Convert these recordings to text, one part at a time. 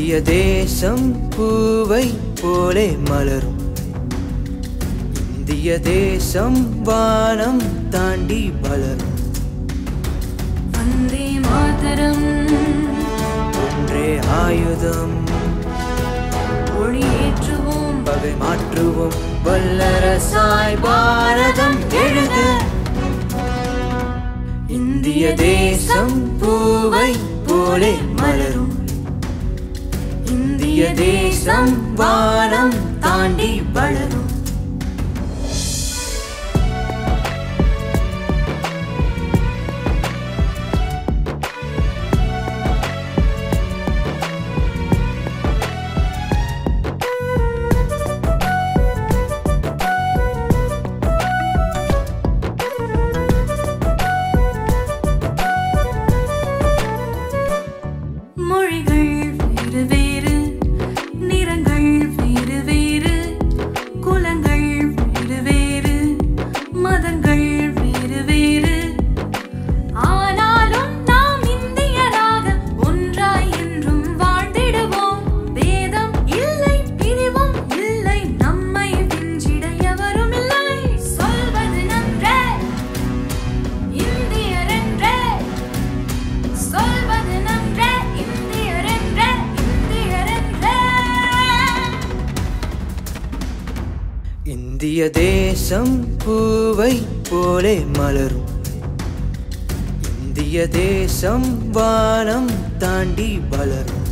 இந்திய தேசம் பூவை போலே மலரும் இந்திய தேசம் வானம் தாண்டி வளரும் வந்தே மாதரம் ஒன்றே ஆயுதம் ஒளியேற்றுவோம் பகை மாற்றுவோம் வல்லரசாய் பாரதம் எழுத இந்திய தேசம் பூவை போலே மலரும் இந்திய தேசம் வானம் தாண்டி வளரும் மொழிகள் வேறு வேறு நிறங்கள் வேறு வேறு குலங்கள் வேறு வேறு மதங்கள் வேறு வேறு ஆனாலும் நாம் இந்தியராக ஒன்றாய் என்றும் வாழ்ந்திடுவோம் வேதம் இல்லை பிரிவும் இல்லை நம்மை விஞ்சிட எவரும் இல்லை சொல்வது நன்றே இந்தியரென்றே சொல்வது நன்றே இந்தியரென்றே இந்தியரென்றே இந்திய தேசம் பூவை போலே மலரும் இந்திய தேசம் வானம் தாண்டி வளரும்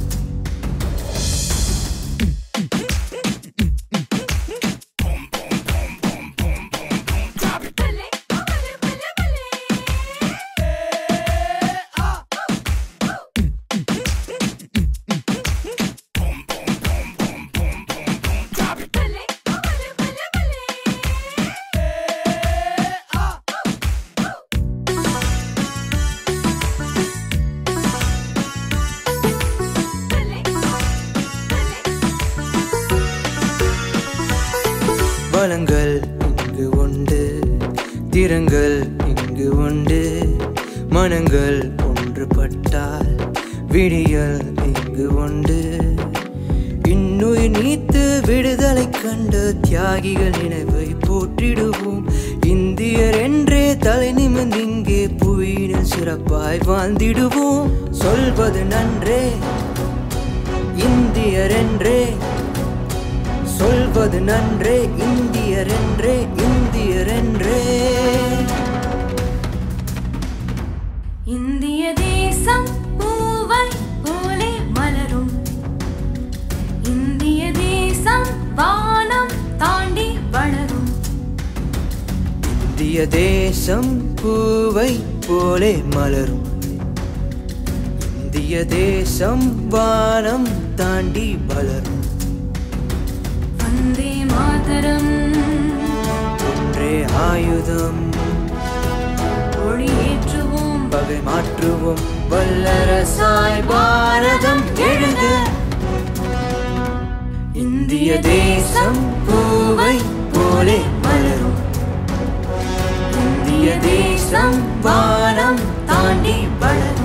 வளங்கள் இங்கு உண்டு திறங்கள் இங்கு உண்டு மனங்கள் ஒன்றுபட்டால் விடியல் இங்கு உண்டு இன்னுயிர் நீத்து விடுதலை கண்ட தியாகிகள் நினைவை போற்றிடுவோம் இந்தியர் என்றே தலை நிமிர்ந்து இங்கே புவியினில் சிறப்பாய் வாழ்ந்திடுவோம் சொல்வது நன்றே இந்தியர் என்றே சொல்வது நன்றே இந்தியர் என்றே இந்தியர் என்றே இந்திய தேசம் பூவை போலே மலரும் இந்திய தேசம் வானம் தாண்டி வளரும் இந்திய தேசம் பூவை போலே மலரும் இந்திய தேசம் வானம் தாண்டி வளரும் வந்தே மாதரம் ஒன்றே ஆயுதம் ஒளியேற்றுவோம் பகை மாற்றுவோம் வல்லரசாய் பாரதம் எழுத இந்திய தேசம் பூவை போலே மலரும் இந்திய தேசம் வானம் தாண்டி வளரும்